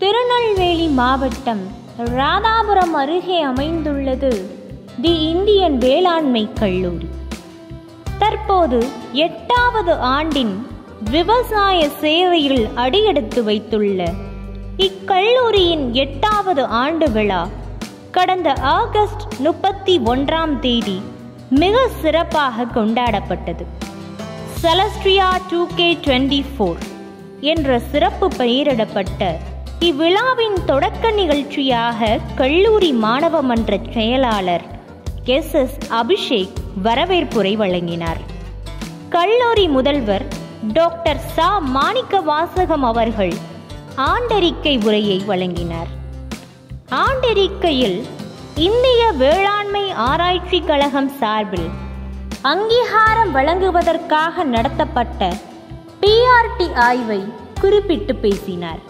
திருநெல்வேலி மாவட்டம் ராதாபுரம் அருகே அமைந்துள்ளது தி இந்தியன் வேளாண்மை கல்லூரி தற்போது எட்டாவது ஆண்டின் விவசாய சேவையில் அடியெடுத்து வைத்துள்ள இக்கல்லூரியின் எட்டாவது ஆண்டு விழா கடந்த ஆகஸ்ட் முப்பத்தி ஒன்றாம் தேதி மிக சிறப்பாக கொண்டாடப்பட்டது Celestria two K twenty four என்ற சிறப்பு பெயரிடப்பட்ட இவ்விழாவின் தொடக்க நிகழ்ச்சியாக கல்லூரி மாணவ மன்ற செயலாளர் எஸ் எஸ் அபிஷேக் வரவேற்புரை வழங்கினார் கல்லூரி முதல்வர் டாக்டர் சா மாணிக்க வாசகம் அவர்கள் ஆண்டறிக்கை உரையை வழங்கினார் ஆண்டறிக்கையில் இந்திய வேளாண்மை ஆராய்ச்சி கழகம் சார்பில் அங்கீகாரம் வழங்குவதற்காக நடத்தப்பட்ட பிஆர்டி ஆய்வை குறிப்பிட்டு பேசினார்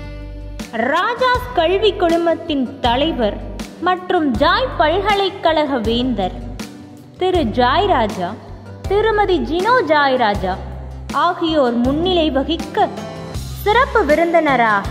ராஜாஸ் கல்வி குழுமத்தின் தலைவர் மற்றும் ஜாய் பல்கலைக்கழக வேந்தர் திரு ஜாய்ராஜா திருமதி ஜினோ ஜாய்ராஜா ஆகியோர் முன்னிலை வகிக்க சிறப்பு விருந்தினராக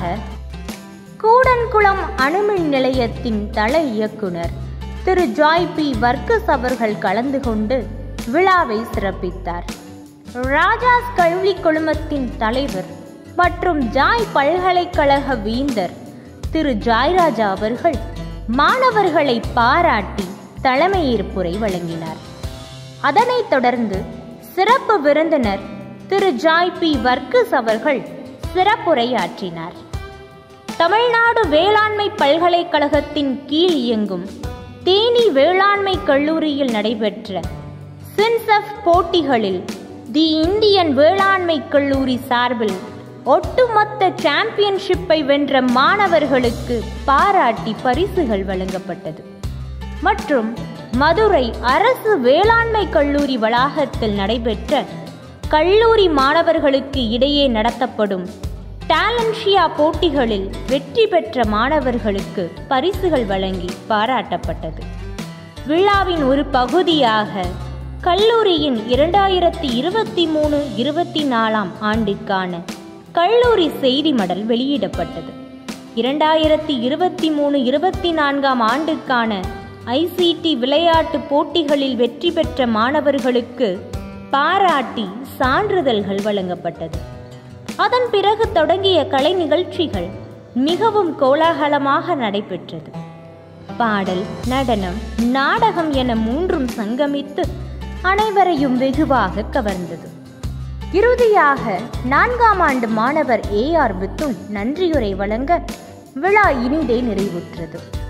கூடன்குளம் அணுமின் நிலையத்தின் தல இயக்குனர் திரு ஜாய் பி வர்க்கஸ் அவர்கள் கலந்து கொண்டு விழாவை சிறப்பித்தார் ராஜாஸ் கல்வி குழுமத்தின் தலைவர் மற்றும் ஜாய் பல்கலைக்கழக வேந்தர் திரு ஜாய்ராஜா அவர்கள் மாணவர்களை பாராட்டி தலைமையேற்புரை வழங்கினார் அதனைத் தொடர்ந்து சிறப்பு விருந்தினர் திரு ஜாய் பி வர்க்கஸ் அவர்கள் சிறப்புரையாற்றினார் தமிழ்நாடு வேளாண்மை பல்கலைக்கழகத்தின் கீழ் இயங்கும் தேனி வேளாண்மை கல்லூரியில் நடைபெற்ற சின்செஃப் போட்டிகளில் தி இந்தியன் வேளாண்மை கல்லூரி சார்பில் ஒட்டுமொத்த சாம்பியன்ஷிப்பை வென்ற மாணவர்களுக்கு பாராட்டி பரிசுகள் வழங்கப்பட்டது மற்றும் மதுரை அரசு வேளாண்மை கல்லூரி வளாகத்தில் நடைபெற்ற கல்லூரி மாணவர்களுக்கு இடையே நடத்தப்படும் டாலன்ஷியா போட்டிகளில் வெற்றி பெற்ற மாணவர்களுக்கு பரிசுகள் வழங்கி பாராட்டப்பட்டது விழாவின் ஒரு பகுதியாக கல்லூரியின் இரண்டாயிரத்தி இருபத்தி மூணு இருபத்தி நாலாம் ஆண்டுக்கான கல்லூரி செய்தி மடல் வெளியிடப்பட்டது இரண்டாயிரத்தி இருபத்தி மூணு இருபத்தி நான்காம் ஆண்டுக்கான ஐசிடி விளையாட்டு போட்டிகளில் வெற்றி பெற்ற மாணவர்களுக்கு பாராட்டி சான்றிதழ்கள் வழங்கப்பட்டது அதன் பிறகு தொடங்கிய கலை நிகழ்ச்சிகள் மிகவும் கோலாகலமாக நடைபெற்றது பாடல் நடனம் நாடகம் என மூன்றும் சங்கமித்து அனைவரையும் வெகுவாக கவர்ந்தது இறுதியாக நான்காம் ஆண்டு மாணவர் ஏ ஆர் வித்துன் நன்றியுரை வழங்க விழா இனிதே நிறைவுற்றது